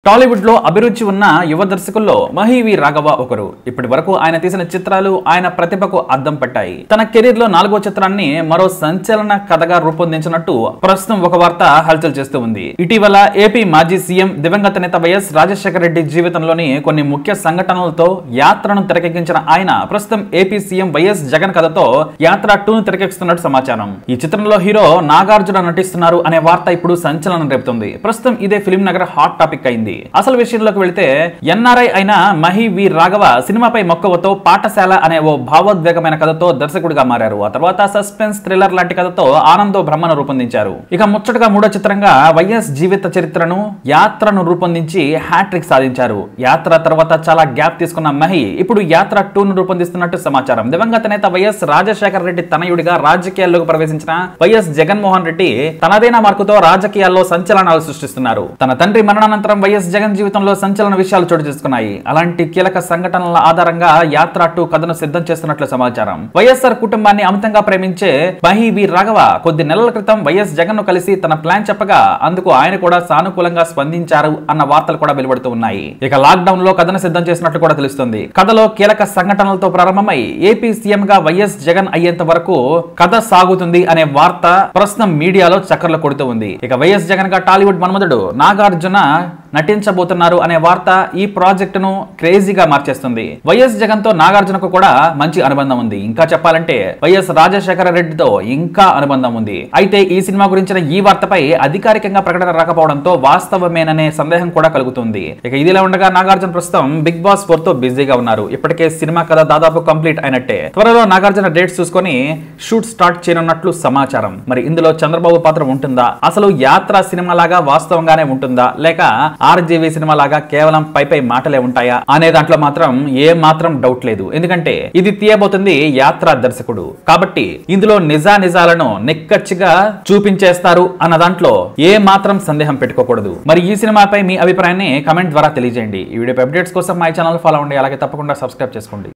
టాలీవుడ్ లో అభిరుచి ఉన్న యువ దర్శకుల్లో మహీవి రాఘవ ఒకరు ఇప్పటి వరకు ఆయన తీసిన చిత్రాలు ఆయన ప్రతిభకు అద్దం పట్టాయి తన కెరీర్ లో నాలుగో చిత్రాన్ని మరో సంచలన కథగా రూపొందించినట్టు ప్రస్తుతం ఒక వార్త హల్చల్ చేస్తూ ఉంది ఇటీవల ఏపీ మాజీ సీఎం దివంగత నేత వైఎస్ రాజశేఖర రెడ్డి జీవితంలోని కొన్ని ముఖ్య సంఘటనలతో యాత్రను తెరకెక్కించిన ఆయన ప్రస్తుతం ఏపీ సీఎం వైఎస్ జగన్ కథతో యాత్ర టూను తెరకెక్కిస్తున్నట్టు సమాచారం ఈ చిత్రంలో హీరో నాగార్జున నటిస్తున్నారు అనే వార్త ఇప్పుడు సంచలనం రేపుతుంది ప్రస్తుతం ఇదే ఫిల్మ్ నగర్ హాట్ టాపిక్ అయింది అసలు విషయంలోకి వెళితే ఎన్ఆర్ఐ అయిన మహి వి రాఘవ సినిమాపై మక్కువతో పాఠశాల అనే ఓ భావోద్వేగమైన కథతో దర్శకుడిగా మారారు ఆ తర్వాత సస్పెన్స్ థ్రిల్లర్ లాంటి కథతో ఆనందో బ్రహ్మను రూపొందించారు ఇక ముచ్చటగా మూడో చిత్రంగా వైఎస్ జీవిత చరిత్రను యాత్రను రూపొందించి హ్యాట్రిక్ సాధించారు యాత్ర తర్వాత చాలా గ్యాప్ తీసుకున్న మహి ఇప్పుడు యాత్ర టూను రూపొందిస్తున్నట్టు సమాచారం దివంగత నేత వైఎస్ రాజశేఖర రెడ్డి తనయుడిగా రాజకీయాల్లోకి ప్రవేశించిన వైఎస్ జగన్మోహన్ రెడ్డి తనదైన మార్కుతో రాజకీయాల్లో సంచలనాలు సృష్టిస్తున్నారు తన తండ్రి మరణానంతరం వైఎస్ జగన్ జీవితంలో సంచలన విషయాలు చోటు చేసుకున్నాయి అలాంటి కీలక సంఘటనల ఆధారంగా యాత్ర టూ కథను సిద్ధం చేస్తున్నట్లు సమాచారం వైఎస్ఆర్ కుటుంబాన్ని అమితంగా ప్రేమించే మహి వి రాఘవ కొద్ది నెలల క్రితం వైఎస్ జగన్ ను కలిసి తన ప్లాన్ చెప్పగా అందుకు ఆయన కూడా సానుకూలంగా స్పందించారు అన్న వార్తలు కూడా వెలువడుతూ ఉన్నాయి ఇక లాక్డౌన్ లో కథను సిద్ధం చేసినట్లు కూడా తెలుస్తుంది కథలో కీలక సంఘటనలతో ప్రారంభమై ఏపీ సీఎం గా వైఎస్ జగన్ అయ్యేంత వరకు కథ సాగుతుంది అనే వార్త ప్రస్తుతం మీడియాలో చక్కర్లు కొడుతూ ఉంది ఇక వైఎస్ జగన్ గా టాలీవుడ్ మన్మధుడు నాగార్జున నటించబోతున్నారు అనే వార్త ఈ ప్రాజెక్ట్ ను క్రేజీగా మార్చేస్తుంది వైఎస్ జగన్ తో నాగార్జునకు కూడా మంచి అనుబంధం ఉంది ఇంకా చెప్పాలంటే వైఎస్ రాజశేఖర రెడ్డితో ఇంకా అనుబంధం ఉంది అయితే ఈ సినిమా గురించిన ఈ వార్తపై అధికారికంగా ప్రకటన రాకపోవడంతో వాస్తవమేననే సందేహం కూడా కలుగుతుంది ఇక ఇదిలా ఉండగా నాగార్జున ప్రస్తుతం బిగ్ బాస్ ఫోర్ తో బిజీగా ఉన్నారు ఇప్పటికే సినిమా కథ దాదాపు కంప్లీట్ అయినట్టే త్వరలో నాగార్జున డేట్స్ చూసుకొని షూట్ స్టార్ట్ చేయనున్నట్లు సమాచారం మరి ఇందులో చంద్రబాబు పాత్ర ఉంటుందా అసలు యాత్ర సినిమా లాగా వాస్తవంగానే ఉంటుందా లేక ఆర్జీవీ సినిమా లాగా కేవలం పై పై మాటలే ఉంటాయా అనే దాంట్లో మాత్రం ఏ మాత్రం డౌట్ లేదు ఎందుకంటే ఇది తీయబోతుంది యాత్ర దర్శకుడు కాబట్టి ఇందులో నిజా నిజాలను నిక్కచ్చిగా చూపించేస్తారు అన్న దాంట్లో ఏ మాత్రం సందేహం పెట్టుకోకూడదు మరి ఈ సినిమాపై మీ అభిప్రాయాన్ని కమెంట్ ద్వారా తెలియజేయండి ఈ వీడియో అప్డేట్స్ కోసం మై ఛానల్ ఫాలో అవ్వండి అలాగే తప్పకుండా సబ్స్క్రైబ్ చేసుకోండి